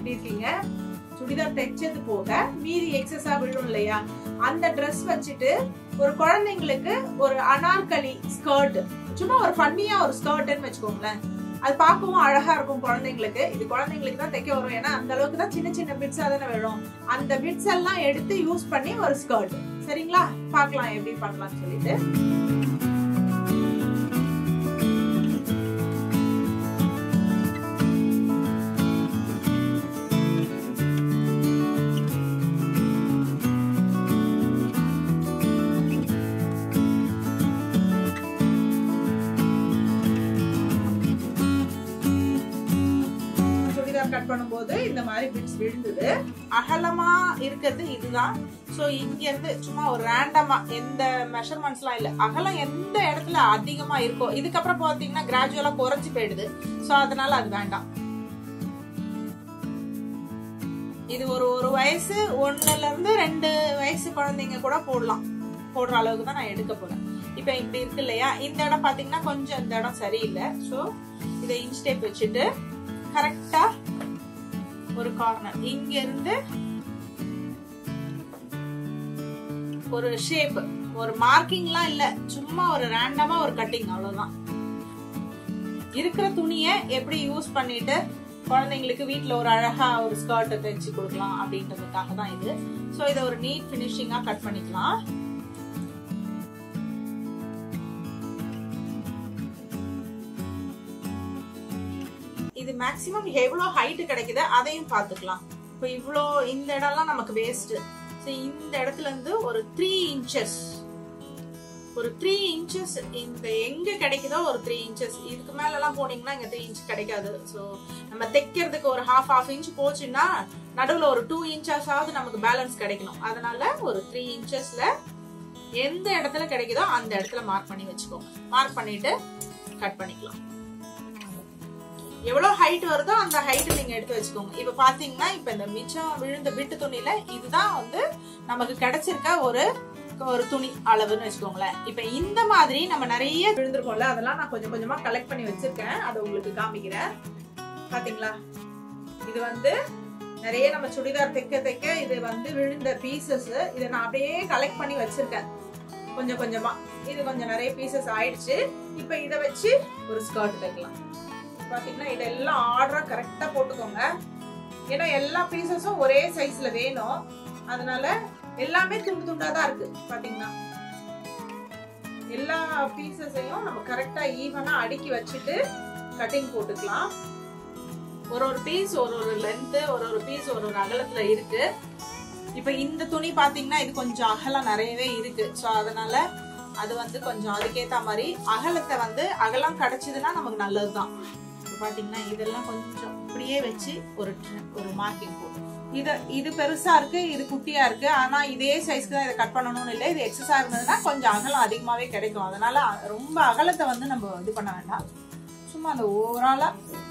எப்படி இருக்கீங்க சுடிதார் தைச்சது போக மீதி எக்ஸஸா விழும் இல்லையா அந்த Dress வச்சுட்டு ஒரு குழந்தைங்களுக்கு ஒரு அனார்கலி ஸ்கர்ட் சும்மா ஒரு ஃபன்னியா ஒரு ஸ்கர்ட்னு வச்சுக்கோங்களேன் அது பார்க்கவும் அழகா இருக்கும் குழந்தைங்களுக்கு இது குழந்தைங்களுக்கு தான் தைக்க வரும் ஏன்னா அந்த அளவுக்கு தான் சின்ன சின்ன பிட்ஸா தானே விழும் அந்த பிட்ஸ் எல்லாம் எடுத்து யூஸ் பண்ணி ஒரு ஸ்கர்ட் சரிங்களா பார்க்கலாம் எப்படி பண்ணலாம்னு சொல்லிட்டு சுடிதார் கட் பண்ணும்போது இந்த மாதிரி பிட்ஸ் விழுந்தது அகலமா இருக்கிறது இதுதான் சோ இங்க இருந்து சும்மா ஒரு ரேண்டமா எந்த மெஷர்மெண்ட்ஸ்லாம் இல்ல அகலம் எந்த இடத்துல அதிகமா இருக்கோ இதுக்கப்புறம் பாத்தீங்கன்னா கிராஜுவலா குறைஞ்சு போயிடுது சோ அதனால அது வேண்டாம் இது ஒரு ஒரு வயசு ஒண்ணுல இருந்து ரெண்டு வயசு குழந்தைங்க கூட போடலாம் போடுற அளவுக்கு தான் நான் எடுக்க போறேன் இப்ப இப்படி இருக்கு இல்லையா இந்த இடம் பாத்தீங்கன்னா கொஞ்சம் இந்த இடம் சரியில்லை சோ இதை இன்ச் டேப் வச்சுட்டு கரெக்டா ஒரு கார்னர் இங்க இருந்து ஒரு ஷேப் ஒரு மார்க்கிங்லாம் இல்ல சும்மா ஒரு ரேண்டமா ஒரு கட்டிங் அவ்வளவுதான் இருக்கிற துணியை எப்படி யூஸ் பண்ணிட்டு குழந்தைங்களுக்கு வீட்ல ஒரு அழகா ஒரு ஸ்கர்ட் தைச்சு கொடுக்கலாம் அப்படின்றதுக்காக தான் இது சோ இதை ஒரு நீட் பினிஷிங்கா கட் பண்ணிக்கலாம் இது மேக்ஸிமம் எவ்வளவு ஹைட் கிடைக்குது அதையும் பார்த்துக்கலாம் இப்போ இவ்வளோ இந்த இடம்லாம் நமக்கு வேஸ்ட் ஸோ இந்த இடத்துல இருந்து ஒரு த்ரீ இன்ச்சஸ் ஒரு த்ரீ இன்ச்சஸ் இந்த எங்க கிடைக்குதோ ஒரு த்ரீ இன்ச்சஸ் இதுக்கு மேல எல்லாம் போனீங்கன்னா இங்க த்ரீ இன்ச் கிடைக்காது ஸோ நம்ம தைக்கிறதுக்கு ஒரு ஹாஃப் ஹாஃப் இன்ச் போச்சுன்னா நடுவில் ஒரு டூ இன்ச்சஸாவது நமக்கு பேலன்ஸ் கிடைக்கணும் அதனால ஒரு த்ரீ இன்ச்சஸ்ல எந்த இடத்துல கிடைக்குதோ அந்த இடத்துல மார்க் பண்ணி வச்சுக்கோங்க மார்க் பண்ணிட்டு கட் பண்ணிக்கலாம் எவ்வளவு ஹைட் வருதோ அந்த ஹைட் நீங்க எடுத்து வச்சுக்கோங்க இப்ப பாத்தீங்கன்னா இப்ப இந்த மிச்சம் விழுந்த விட்டு துணியில இதுதான் வந்து நமக்கு கிடைச்சிருக்க ஒரு ஒரு துணி அளவுன்னு வச்சுக்கோங்களேன் இப்ப இந்த மாதிரி நம்ம நிறைய விழுந்திருக்கோம்ல அதெல்லாம் நான் கொஞ்சம் கொஞ்சமா கலெக்ட் பண்ணி வச்சிருக்கேன் அதை உங்களுக்கு காமிக்கிறேன் பாத்தீங்களா இது வந்து நிறைய நம்ம சுடிதார் தைக்க தைக்க இது வந்து விழுந்த பீசஸ் இதை நான் அப்படியே கலெக்ட் பண்ணி வச்சிருக்கேன் கொஞ்சம் கொஞ்சமா இது கொஞ்சம் நிறைய பீசஸ் ஆயிடுச்சு இப்ப இதை வச்சு ஒரு ஸ்கர்ட் தைக்கலாம் பாத்தீங்கன்னா இதெல்லாம் ஆர்டரா கரெக்டா போட்டுக்கோங்க ஏன்னா எல்லா பீசஸும் ஒரே சைஸ்ல வேணும் அதனால எல்லாமே துண்டு துண்டா தான் இருக்கு பாத்தீங்கன்னா எல்லா பீசஸையும் நம்ம கரெக்டா ஈவனா அடுக்கி வச்சுட்டு கட்டிங் போட்டுக்கலாம் ஒரு ஒரு பீஸ் ஒரு ஒரு லென்த் ஒரு ஒரு பீஸ் ஒரு ஒரு அகலத்துல இருக்கு இப்ப இந்த துணி பாத்தீங்கன்னா இது கொஞ்சம் அகலம் நிறையவே இருக்கு சோ அதனால அது வந்து கொஞ்சம் அதுக்கேத்த மாதிரி அகலத்தை வந்து அகலம் கிடைச்சதுன்னா நமக்கு நல்லதுதான் இப்ப பாத்தீங்கன்னா இதெல்லாம் கொஞ்சம் இப்படியே வச்சு ஒரு tr- ஒரு மார்க்கிங் போடும் இது இது பெருசா இருக்கு இது குட்டியா இருக்கு ஆனா இதே சைஸ்க்கு தான் இதை கட் பண்ணணும்னு இல்லை இது எக்ஸஸா இருந்ததுன்னா கொஞ்சம் அகலம் அதிகமாவே கிடைக்கும் அதனால ரொம்ப அகலத்தை வந்து நம்ம இது பண்ண வேண்டாம் சும்மா அந்த ஓவராலா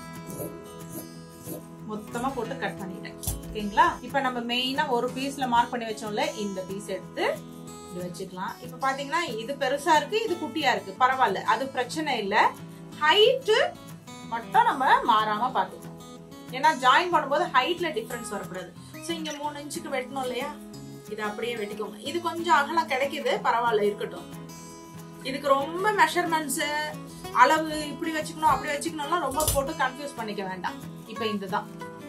மொத்தமா போட்டு கட் பண்ணிட்டேன் ஓகேங்களா இப்ப நம்ம மெயினா ஒரு பீஸ்ல மார்க் பண்ணி வச்சோம்ல இந்த பீஸ் எடுத்து இது வச்சுக்கலாம் இப்ப பாத்தீங்கன்னா இது பெருசா இருக்கு இது குட்டியா இருக்கு பரவாயில்ல அது பிரச்சனை இல்ல ஹைட் மட்டும் நம்ம மாறாம பாத்துக்கணும் ஏன்னா ஜாயின் பண்ணும்போது ஹைட்ல டிஃபரன்ஸ் வரக்கூடாது சோ இங்க மூணு இன்ச்சுக்கு வெட்டணும் இல்லையா இது அப்படியே வெட்டிக்கோங்க இது கொஞ்சம் அகலம் கிடைக்குது பரவாயில்ல இருக்கட்டும் இதுக்கு ரொம்ப மெஷர்மெண்ட்ஸ் அளவு இப்படி வச்சுக்கணும் அப்படி வச்சுக்கணும்லாம் ரொம்ப போட்டு கன்ஃபியூஸ் பண்ணிக்க வேண்டாம் இப்ப இதுதான்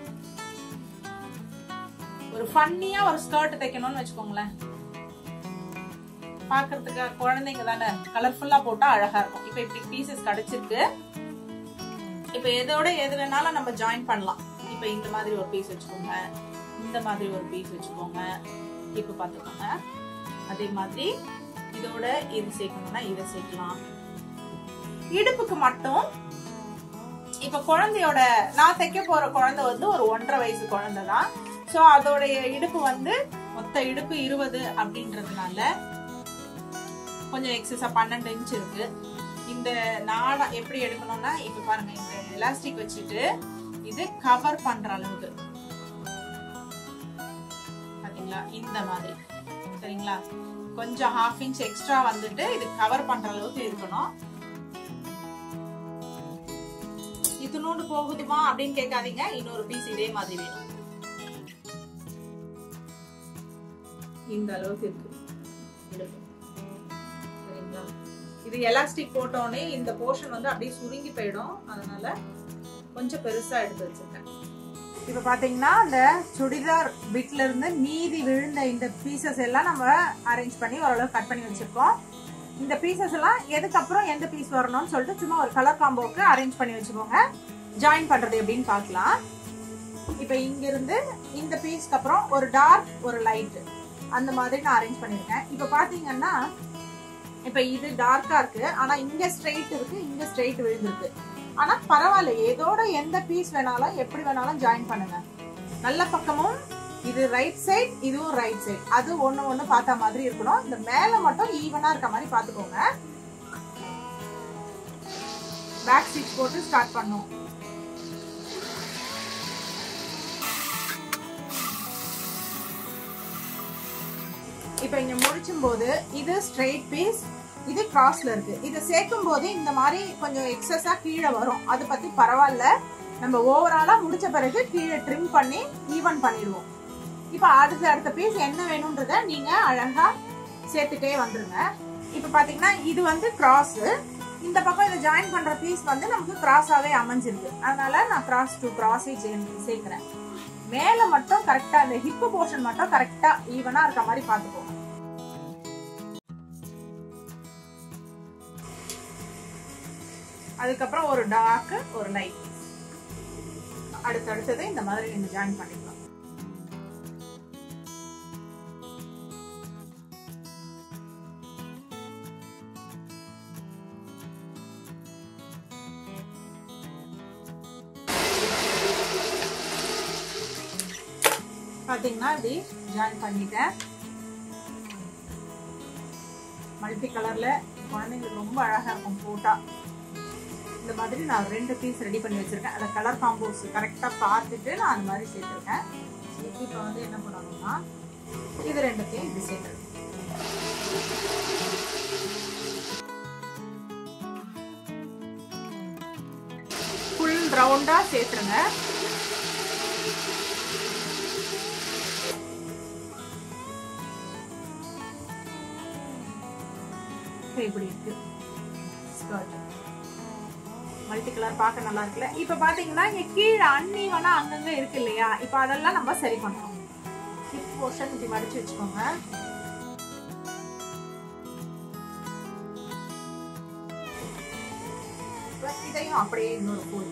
ஒரு ஃபன்னியா ஒரு ஸ்கர்ட் தைக்கணும்னு வச்சுக்கோங்களேன் பாக்குறதுக்கு குழந்தைங்க தானே கலர்ஃபுல்லா போட்டா அழகா இருக்கும் இப்ப இப்படி பீசஸ் கிடைச்சிருக்கு இப்ப எதோட எது வேணாலும் நம்ம ஜாயின் பண்ணலாம் இப்ப இந்த மாதிரி ஒரு பீஸ் வச்சுக்கோங்க இந்த மாதிரி ஒரு பீஸ் வச்சுக்கோங்க இப்ப பாத்துக்கோங்க அதே மாதிரி இதோட இது சேர்க்கணும்னா இதை சேர்க்கலாம் இடுப்புக்கு மட்டும் இப்ப குழந்தையோட நான் தைக்க போற குழந்தை வந்து ஒரு ஒன்றரை வயசு குழந்தை தான் சோ அதோடைய இடுப்பு வந்து மொத்த இடுப்பு இருபது அப்படின்றதுனால கொஞ்சம் எக்ஸஸா பன்னெண்டு இன்ச் இருக்கு இந்த நாடா எப்படி எடுக்கணும்னா இப்ப பாருங்க இந்த எலாஸ்டிக் வச்சுட்டு இது கவர் பண்ற அளவுக்கு பாத்தீங்களா இந்த மாதிரி சரிங்களா கொஞ்சம் ஹாஃப் இன்ச் எக்ஸ்ட்ரா வந்துட்டு இது கவர் பண்ற அளவுக்கு இருக்கணும் இத்தினோண்டு போகுதுமா அப்படின்னு கேட்காதீங்க இன்னொரு பீஸ் இதே மாதிரி வேணும் இந்த அளவுக்கு இருக்கு இடுப்பு. சரிங்களா இது எலாஸ்டிக் போட்டோடனே இந்த போர்ஷன் வந்து அப்படியே சுருங்கி போயிடும் அதனால கொஞ்சம் பெருசா எடுத்து வச்சிருக்கேன் இப்ப பாத்தீங்கன்னா அந்த சுடிதார் பிட்ல இருந்து மீதி விழுந்த இந்த பீசஸ் எல்லாம் நம்ம அரேஞ்ச் பண்ணி ஓரளவு கட் பண்ணி வச்சிருக்கோம் இந்த பீசஸ் எல்லாம் எதுக்கப்புறம் எந்த பீஸ் வரணும்னு சொல்லிட்டு சும்மா ஒரு கலர் காம்போக்கு அரேஞ்ச் பண்ணி வச்சுக்கோங்க ஜாயின் பண்றது எப்படின்னு பார்க்கலாம் இப்ப இங்க இருந்து இந்த பீஸ்க்கு அப்புறம் ஒரு டார்க் ஒரு லைட் அந்த மாதிரி நான் அரேஞ்ச் பண்ணிருக்கேன் இப்ப பாத்தீங்கன்னா இப்ப இது டார்க்கா இருக்கு ஆனா இங்க ஸ்ட்ரெயிட் இருக்கு இங்க ஸ்ட்ரெயிட் விழுந்திருக்கு ஆனா பரவாயில்ல ஏதோட எந்த பீஸ் வேணாலும் எப்படி வேணாலும் ஜாயின் பண்ணுங்க நல்ல பக்கமும் இது ரைட் சைடு இதுவும் ரைட் சைடு அது ஒண்ணு ஒண்ணு பார்த்த மாதிரி இருக்கணும் இந்த மேல மட்டும் ஈவனா இருக்க மாதிரி பாத்துக்கோங்க பேக் ஸ்டிச் போட்டு ஸ்டார்ட் பண்ணும் இப்போ இங்க முடிச்சும் போது இது ஸ்ட்ரெயிட் பீஸ் இது கிராஸ்ல இருக்கு இது சேர்க்கும் போது இந்த மாதிரி கொஞ்சம் எக்ஸஸா கீழே வரும் அது பத்தி பரவாயில்ல நம்ம ஓவராலா முடிச்ச பிறகு கீழே ட்ரிம் பண்ணி ஈவன் பண்ணிடுவோம் இப்போ அடுத்த அடுத்த பீஸ் என்ன வேணும்ன்றத நீங்க அழகா சேர்த்துட்டே வந்துருங்க இப்போ பாத்தீங்கன்னா இது வந்து கிராஸ் இந்த பக்கம் இதை ஜாயின் பண்ற பீஸ் வந்து நமக்கு கிராஸாவே அமைஞ்சிருக்கு அதனால நான் கிராஸ் டு கிராஸே சேர்க்கிறேன் மேல மட்டும் கரெக்டா அந்த ஹிப் போர்ஷன் மட்டும் கரெக்டா ஈவனா இருக்க மாதிரி பாத்துக்கோங்க அதுக்கப்புறம் ஒரு டார்க் ஒரு லைட் அடுத்து அடுத்தது இந்த மாதிரி நீங்க ஜாயின் பண்ணிக்கலாம் பாத்தீங்கன்னா இப்படி ஜாயின் பண்ணிட்டேன் மல்டி கலர்ல குழந்தைங்களுக்கு ரொம்ப அழகா இருக்கும் போட்டா இந்த மாதிரி நான் ரெண்டு பீஸ் ரெடி பண்ணி வச்சிருக்கேன் அதை கலர் காம்போஸ் கரெக்டா பார்த்துட்டு நான் அந்த மாதிரி சேர்த்திருக்கேன் இப்போ வந்து என்ன பண்ணணும்னா இது ரெண்டுத்தையும் இப்படி சேர்த்துருக்கேன் ஃபுல் ரவுண்டா சேர்த்துருங்க இப்படி இருக்கு ஸ்கர்ட் மல்டி கலர் பார்க்க நல்லா இருக்குல்ல இப்ப பாத்தீங்கன்னா இங்க கீழே அன்னீவனா அங்கங்க இருக்கு இல்லையா இப்ப அதெல்லாம் நம்ம சரி பண்ணணும் ஹிப் போர்ஷன் இப்படி மடிச்சு வச்சுக்கோங்க இப்ப இதையும் அப்படியே இன்னொரு ஃபோல்ட்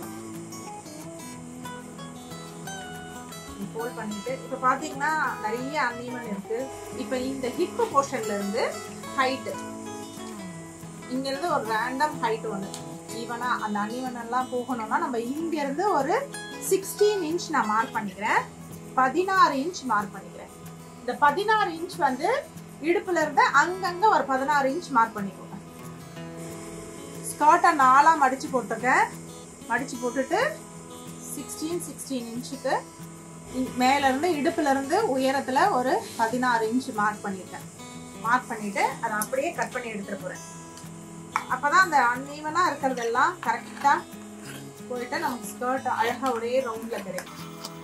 ஃபோல்ட் பண்ணிட்டு இப்ப பாத்தீங்கன்னா நிறைய அன்னீவன் இருக்கு இப்ப இந்த ஹிப் போர்ஷன்ல இருந்து ஹைட் இங்க இருந்து ஒரு ரேண்டம் ஹைட் ஒன்று ஈவனா அந்த அன்இவன் எல்லாம் போகணும்னா நம்ம இங்க இருந்து ஒரு சிக்ஸ்டீன் இன்ச் நான் மார்க் பண்ணிக்கிறேன் பதினாறு இன்ச் மார்க் பண்ணிக்கிறேன் இந்த பதினாறு இன்ச் வந்து இடுப்புல இருந்து அங்கங்க ஒரு பதினாறு இன்ச் மார்க் பண்ணிக்கோங்க ஸ்கர்ட்டை நாலா மடிச்சு போட்டுருக்கேன் மடிச்சு போட்டுட்டு சிக்ஸ்டீன் சிக்ஸ்டீன் இன்ச்சுக்கு மேல இருந்து இடுப்புல இருந்து உயரத்துல ஒரு பதினாறு இன்ச் மார்க் பண்ணிருக்கேன் மார்க் பண்ணிட்டு அதை அப்படியே கட் பண்ணி எடுத்துட்டு போறேன் அப்பதான் அந்த அன்ஈவனா இருக்கிறதெல்லாம் கரெக்டா போயிட்டு நமக்கு ஸ்கர்ட் அழகா ஒரே ரவுண்ட்ல கிடைக்கும்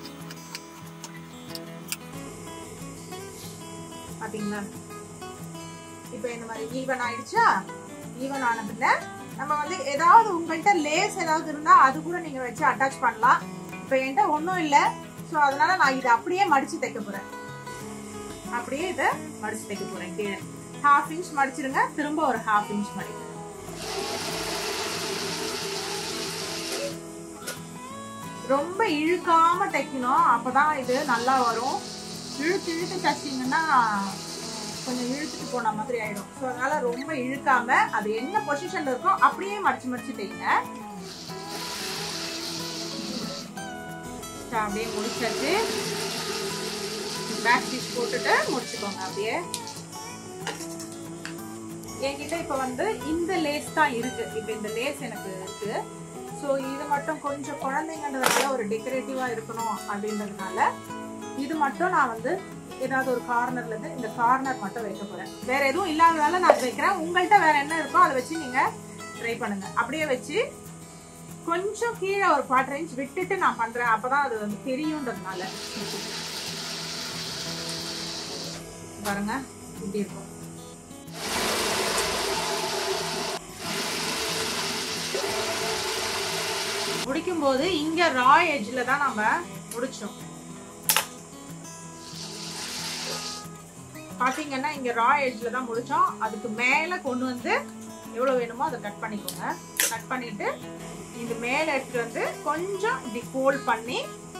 பாத்தீங்களா இப்ப இந்த மாதிரி ஈவன் ஆயிடுச்சா ஈவன் ஆன பின்ன நம்ம வந்து ஏதாவது உங்கள்கிட்ட லேஸ் ஏதாவது இருந்தா அது கூட நீங்க வச்சு அட்டாச் பண்ணலாம் இப்ப என்கிட்ட ஒன்றும் இல்லை ஸோ அதனால நான் இதை அப்படியே மடிச்சு தைக்க போறேன் அப்படியே இதை மடிச்சு தைக்க போறேன் கீழே ஹாஃப் இன்ச் மடிச்சிருங்க திரும்ப ஒரு ஹாஃப் இன்ச் மடிக்கிறேன் ரொம்ப இழுக்காம தைக்கணும் அப்பதான் இது நல்லா வரும் இழுத்து இழுத்து தைச்சிங்கன்னா கொஞ்சம் இழுத்துட்டு போன மாதிரி ஆயிடும் ஸோ அதனால ரொம்ப இழுக்காம அது என்ன பொசிஷன்ல இருக்கோ அப்படியே மடிச்சு மடிச்சு தைங்க அப்படியே முடிச்சாச்சு பேக் ஸ்டிச் போட்டுட்டு முடிச்சுக்கோங்க அப்படியே என்கிட்ட இப்ப வந்து இந்த லேஸ் தான் இருக்கு இப்ப இந்த லேஸ் எனக்கு இருக்கு ஸோ இது மட்டும் கொஞ்சம் குழந்தைங்கன்றதுனால ஒரு டெக்கரேட்டிவா இருக்கணும் அப்படின்றதுனால இது மட்டும் நான் வந்து ஏதாவது ஒரு கார்னர்ல இருந்து இந்த கார்னர் மட்டும் வைக்க போறேன் வேற எதுவும் இல்லாததால நான் வைக்கிறேன் உங்கள்கிட்ட வேற என்ன இருக்கோ அதை வச்சு நீங்க ட்ரை பண்ணுங்க அப்படியே வச்சு கொஞ்சம் கீழே ஒரு குவார்டர் இன்ச் விட்டுட்டு நான் பண்றேன் அப்பதான் அது வந்து தெரியுன்றதுனால பாருங்க இப்படி இருக்கும் முடிக்கும் போது இங்க ரா எட்ஜ்ல தான் நம்ம முடிச்சோம் பாத்தீங்கன்னா இங்க ரா எட்ஜ்ல தான் முடிச்சோம் அதுக்கு மேல கொண்டு வந்து எவ்வளவு வேணுமோ அதை கட் பண்ணிக்கோங்க கட் பண்ணிட்டு இந்த மேல எடுத்துட்டு வந்து கொஞ்சம் இப்படி ஃபோல்ட் பண்ணி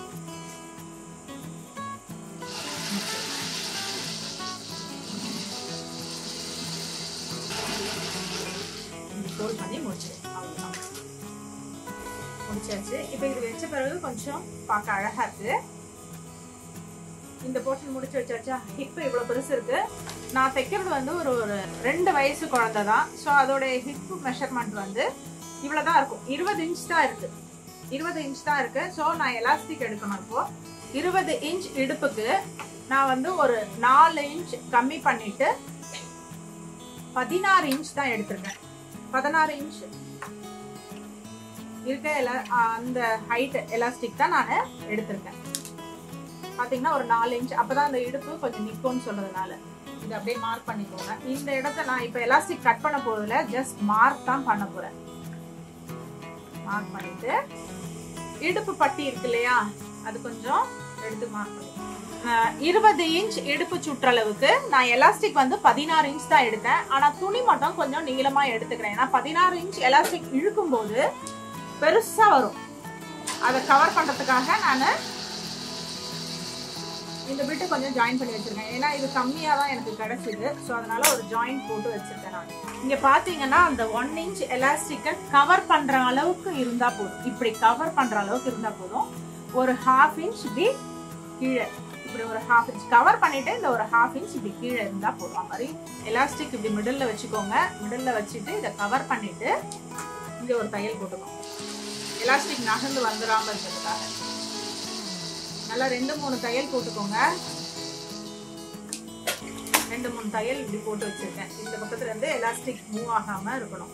ஃபோல்ட் பண்ணி முடிச்சிடு அவ்வளவுதான் முடிச்சாச்சு இப்போ இது வச்ச பிறகு கொஞ்சம் பார்க்க அழகா இருக்கு இந்த போர்ஷன் முடிச்சு வச்சாச்சா ஹிப் இவ்வளவு பெருசு இருக்கு நான் தைக்கிறது வந்து ஒரு ஒரு ரெண்டு வயசு குழந்தை தான் ஸோ அதோட ஹிப் மெஷர்மெண்ட் வந்து இவ்வளவுதான் இருக்கும் இருபது இன்ச் தான் இருக்கு இருபது இன்ச் தான் இருக்கு ஸோ நான் எலாஸ்டிக் எடுக்கணும் இப்போ இருபது இன்ச் இடுப்புக்கு நான் வந்து ஒரு நாலு இன்ச் கம்மி பண்ணிட்டு பதினாறு இன்ச் தான் எடுத்திருக்கேன் பதினாறு இன்ச் இருக்க எல- அந்த ஹைட் எலாஸ்டிக் தான் நான் எடுத்திருக்கேன் பாத்தீங்கன்னா ஒரு நாலு இன்ச் அப்பதான் அந்த இடுப்பு கொஞ்சம் நிக்கும்னு சொல்றதுனால இது அப்படியே மார்க் பண்ணிக்கோங்க இந்த இடத்த நான் இப்ப எலாஸ்டிக் கட் பண்ண போறதுல ஜஸ்ட் மார்க் தான் பண்ண போறேன் மார்க் பண்ணிட்டு இடுப்பு பட்டி இருக்கு இல்லையா அது கொஞ்சம் எடுத்து மார்க் பண்ணிக்கோங்க இருபது இன்ச் இடுப்பு சுற்றளவுக்கு நான் எலாஸ்டிக் வந்து பதினாறு இன்ச் தான் எடுத்தேன் ஆனா துணி மட்டும் கொஞ்சம் நீளமா எடுத்துக்கிறேன் ஏன்னா பதினாறு இன்ச் எலாஸ்டிக் இழுக்கும் போது பெருசா வரும் அதை கவர் பண்றதுக்காக நான் இந்த பிட்டு கொஞ்சம் ஜாயின் பண்ணி வச்சிருக்கேன் ஏன்னா இது கம்மியா தான் எனக்கு கிடைச்சது ஸோ அதனால ஒரு ஜாயின் போட்டு வச்சிருக்கேன் நான் இங்க பாத்தீங்கன்னா அந்த ஒன் இன்ச் எலாஸ்டிக்கை கவர் பண்ற அளவுக்கு இருந்தா போதும் இப்படி கவர் பண்ற அளவுக்கு இருந்தா போதும் ஒரு ஹாஃப் இன்ச் இப்படி கீழே இப்படி ஒரு ஹாஃப் இன்ச் கவர் பண்ணிட்டு இந்த ஒரு ஹாஃப் இன்ச் இப்படி கீழே இருந்தா போதும் அது மாதிரி எலாஸ்டிக் இப்படி மிடில்ல வச்சுக்கோங்க மிடில்ல வச்சுட்டு இதை கவர் பண்ணிட்டு இங்க ஒரு தையல் போட்டுக்கோங்க எலாஸ்டிக் நகர்ந்து வந்துடாம இருக்கிறதுக்காக நல்லா ரெண்டு மூணு தையல் போட்டுக்கோங்க ரெண்டு மூணு தையல் இப்படி போட்டு வச்சிருக்கேன் இந்த பக்கத்துல இருந்து எலாஸ்டிக் மூவ் ஆகாம இருக்கணும்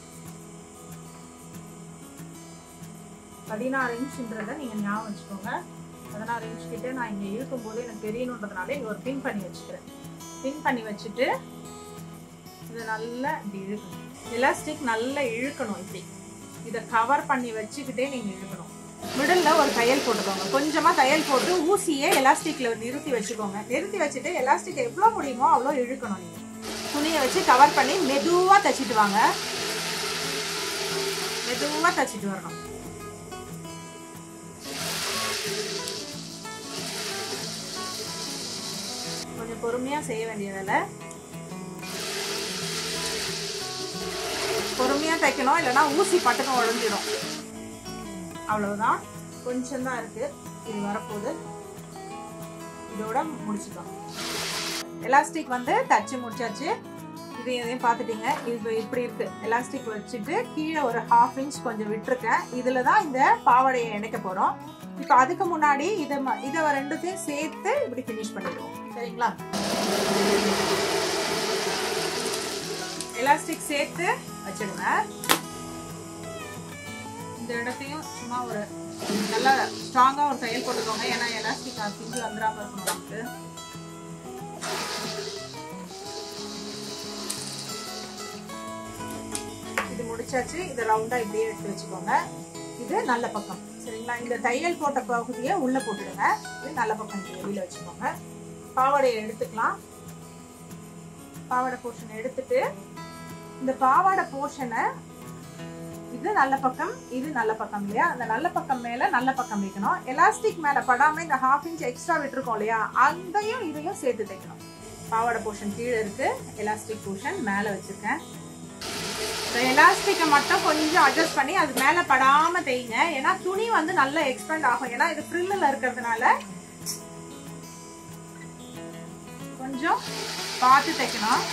பதினாறு இன்ச்ன்றத நீங்க ஞாபகம் வச்சுக்கோங்க பதினாறு இன்ச் கிட்ட நான் இங்க இழுக்கும் போது எனக்கு தெரியணுன்றதுனால இங்க ஒரு பின் பண்ணி வச்சுக்கிறேன் பின் பண்ணி வச்சுட்டு இதை நல்லா இப்படி இழுக்கணும் எலாஸ்டிக் நல்லா இழுக்கணும் இப்படி இதை கவர் பண்ணி வச்சுக்கிட்டே நீங்க இழுக்கணும் மிடில் ஒரு தையல் போட்டுக்கோங்க கொஞ்சமா தையல் போட்டு ஊசியே எலாஸ்டிக்ல நிறுத்தி வச்சுக்கோங்க நிறுத்தி வச்சுட்டு எலாஸ்டிக் எவ்வளவு முடியுமோ அவ்வளோ இழுக்கணும் நீங்க துணியை வச்சு கவர் பண்ணி மெதுவா தச்சிட்டு வாங்க மெதுவா தச்சிட்டு வரணும் கொஞ்சம் பொறுமையா செய்ய வேண்டிய வேலை பொறுமையா தைக்கணும் இல்லைன்னா ஊசி பட்டுக்கும் உடஞ்சிடும் அவ்வளவுதான் கொஞ்சம் தான் இருக்கு இது வரப்போகுது இதோட முடிச்சுக்கலாம் எலாஸ்டிக் வந்து தச்சு முடிச்சாச்சு இது எதையும் பார்த்துட்டீங்க இது இப்படி இருக்கு எலாஸ்டிக் வச்சுட்டு கீழே ஒரு ஹாஃப் இன்ச் கொஞ்சம் விட்டுருக்கேன் இதுல தான் இந்த பாவாடையை இணைக்க போறோம் இப்போ அதுக்கு முன்னாடி இதை ம- இதை ரெண்டுத்தையும் சேர்த்து இப்படி ஃபினிஷ் பண்ணிடுவோம் சரிங்களா எலாஸ்டிக் சேர்த்து வச்சிடுங்க இந்த இடத்தையும் சும்மா ஒரு நல்லா ஸ்ட்ராங்கா ஒரு தையல் போட்டுக்கோங்க ஏன்னா எலாஸ்டிக் பிஞ்சு வந்துடாம இருக்கணும் நமக்கு இது முடிச்சாச்சு இதை ரவுண்டா இப்படியே எடுத்து வச்சுக்கோங்க இது நல்ல பக்கம் சரிங்களா இந்த தையல் போட்ட பகுதியை உள்ள போட்டுடுங்க இது நல்ல பக்கம் இப்படி வெளியில வச்சுக்கோங்க பாவாடையை எடுத்துக்கலாம் பாவாடை போர்ஷன் எடுத்துட்டு இந்த பாவாடை போர்ஷனை இது நல்ல பக்கம் இது நல்ல பக்கம் இல்லையா அந்த நல்ல பக்கம் மேல நல்ல பக்கம் வைக்கணும் எலாஸ்டிக் மேல படாம இந்த ஹாஃப் இன்ச் எக்ஸ்ட்ரா விட்டுருக்கோம் இல்லையா அதையும் இதையும் சேர்த்து தைக்கணும் பாவாடை போர்ஷன் கீழே இருக்கு எலாஸ்டிக் போர்ஷன் மேல வச்சிருக்கேன் இந்த எலாஸ்டிக்கை மட்டும் கொஞ்சம் அட்ஜஸ்ட் பண்ணி அது மேல படாம தைங்க ஏன்னா துணி வந்து நல்லா எக்ஸ்பெண்ட் ஆகும் ஏன்னா இது ஃப்ரில்லில் இருக்கிறதுனால கொஞ்சம் பார்த்து தைக்கணும்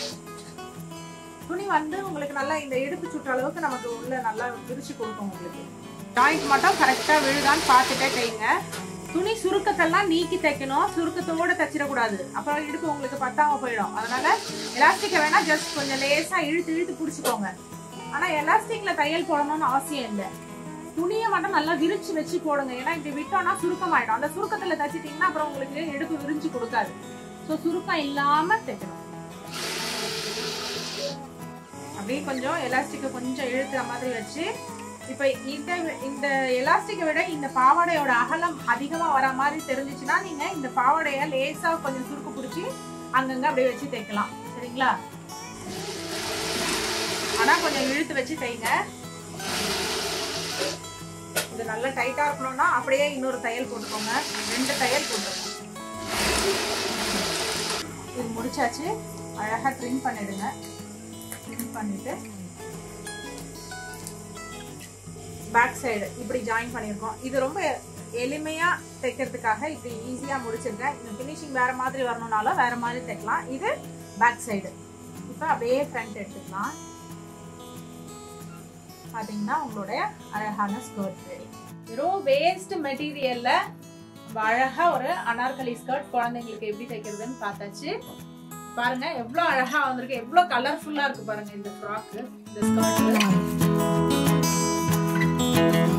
துணி வந்து உங்களுக்கு நல்லா இந்த இடுப்பு சுற்ற அளவுக்கு நமக்கு உள்ள நல்லா விரிச்சு கொடுக்கும் உங்களுக்கு ஜாயிண்ட் மட்டும் கரெக்டா விழுதான்னு பார்த்துட்டே தைங்க துணி சுருக்கத்தெல்லாம் நீக்கி தைக்கணும் சுருக்கத்தோட தைச்சிடக்கூடாது அப்புறம் இடுப்பு உங்களுக்கு பத்தாம போயிடும் அதனால எலாஸ்டிக்கை வேணா ஜஸ்ட் கொஞ்சம் லேசா இழுத்து இழுத்து பிடிச்சிக்கோங்க ஆனா எலாஸ்டிக்ல தையல் போடணும்னு அவசியம் இல்லை துணியை மட்டும் நல்லா விரிச்சு வச்சு போடுங்க ஏன்னா இப்படி விட்டோம்னா சுருக்கமாயிடும் அந்த சுருக்கத்துல தச்சிட்டீங்கன்னா அப்புறம் உங்களுக்கு இடுப்பு விரிஞ்சு கொடுக்காது ஸோ சுருக்கம் இல்லாம தைக்கணும் அப்படியே கொஞ்சம் எலாஸ்டிக்கை கொஞ்சம் இழுக்கிற மாதிரி வச்சு இப்போ இந்த இந்த எலாஸ்டிக்கை விட இந்த பாவாடையோட அகலம் அதிகமா வர மாதிரி தெரிஞ்சுச்சுன்னா நீங்க இந்த பாவாடைய லேசா கொஞ்சம் சுருக்கு பிடிச்சி அங்கங்க அப்படியே வச்சு தைக்கலாம் சரிங்களா ஆனா கொஞ்சம் இழுத்து வச்சு தைங்க இது நல்லா டைட்டா இருக்கணும்னா அப்படியே இன்னொரு தையல் போட்டுக்கோங்க ரெண்டு தையல் போட்டுக்கோங்க இது முடிச்சாச்சு அழகா ட்ரிம் பண்ணிடுங்க ட்ரிம் பண்ணிட்டு பேக் சைடு இப்படி ஜாயின் பண்ணியிருக்கோம் இது ரொம்ப எளிமையா தைக்கிறதுக்காக இப்படி ஈஸியா முடிச்சிருக்கேன் இந்த ஃபினிஷிங் வேற மாதிரி வரணும்னாலும் வேற மாதிரி தைக்கலாம் இது பேக் சைடு இப்போ அப்படியே ஃப்ரண்ட் எடுத்துக்கலாம் பாத்தீங்கன்னா உங்களுடைய அழகான ஸ்கர்ட் ரெடி வெறும் வேஸ்ட் மெட்டீரியல்ல அழகா ஒரு அனார்கலி ஸ்கர்ட் குழந்தைங்களுக்கு எப்படி தைக்கிறதுன்னு பார்த்தாச்சு பாருங்க எவ்வளவு அழகா வந்திருக்கு எவ்வளவு கலர்ஃபுல்லா இருக்கு பாருங்க இந்த ஃப்ராக் இந்த ஸ்கர்ட்